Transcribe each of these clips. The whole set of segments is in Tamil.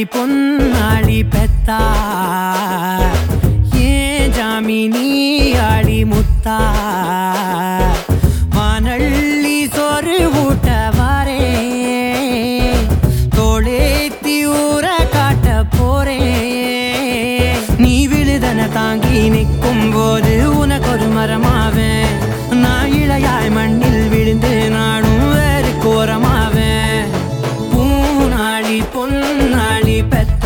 பொன்னாளி பெத்தா ஏன் ஜாமினி ஆளி முத்தா வானள்ளி சோறு ஊட்ட வாரே தோளேத்தி ஊற காட்ட போறேன் நீ விழுதன தாங்கி நிற்கும் போது உனக்கு ஒரு மரமாவேன் நான் இளையாய் மண்ணில் விழுந்து நானும் வேறு கோரமாவேன் பூனாளி பொன்னாளி பெத்த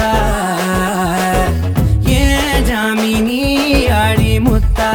ஏன் ஜாமினி ஆளி முத்தா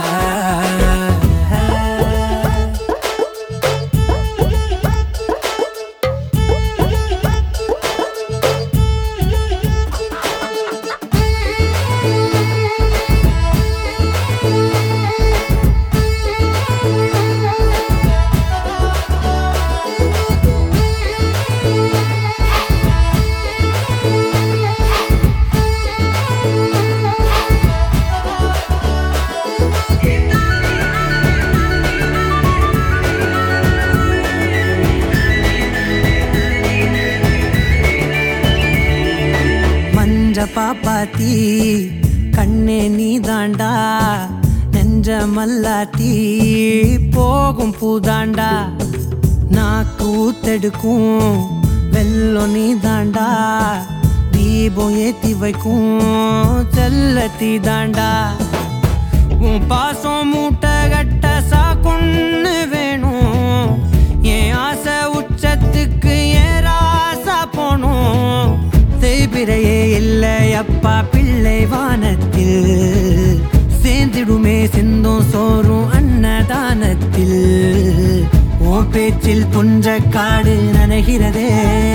மஞ்ச பாப்பாத்தி கண்ணே நீ தாண்டா நெஞ்ச மல்லாத்தி போகும் பூதாண்டா நாக்கு ஊத்தெடுக்கும் வெள்ளம் நீ தாண்டா தீபம் ஏத்தி வைக்கும் செல்லத்தி தாண்டா உன் பாசம் மூட்டை கட்ட சாக்குன்னு வேணும் என் ஆசை உச்சத்துக்கு ஏன் ராசா போணும் தேய்பிரையே இல்லை அப்பா பிள்ளை வானத்தில் சேர்ந்திடுமே சிந்தும் சோறும் அன்னதானத்தில் உன் பேச்சில் புஞ்ச காடு நனைகிறதே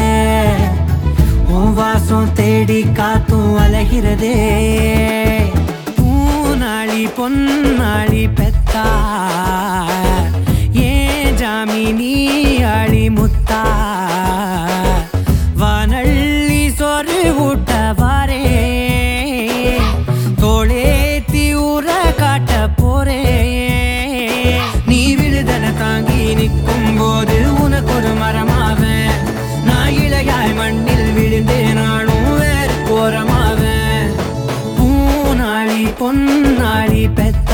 உன் வாசம் தேடி காத்தும் அலைகிறதே பூனாளி பொன்னாளி பெத்தா ஏன் ஜாமினி ஆளி முத்தா வானள்ளி சொரு ஊட்ட வாரே தோளேத்தி ஊற காட்ட போறே நீ விழுதன தாங்கி நிற்கும் போது உனக்கு ஒரு மரமாவேன் நான் இளையாய் மண்ணில் விழுந்தே நானும் வேறு கோரமாவேன் பூனாளி பொன்னாளி பெத்த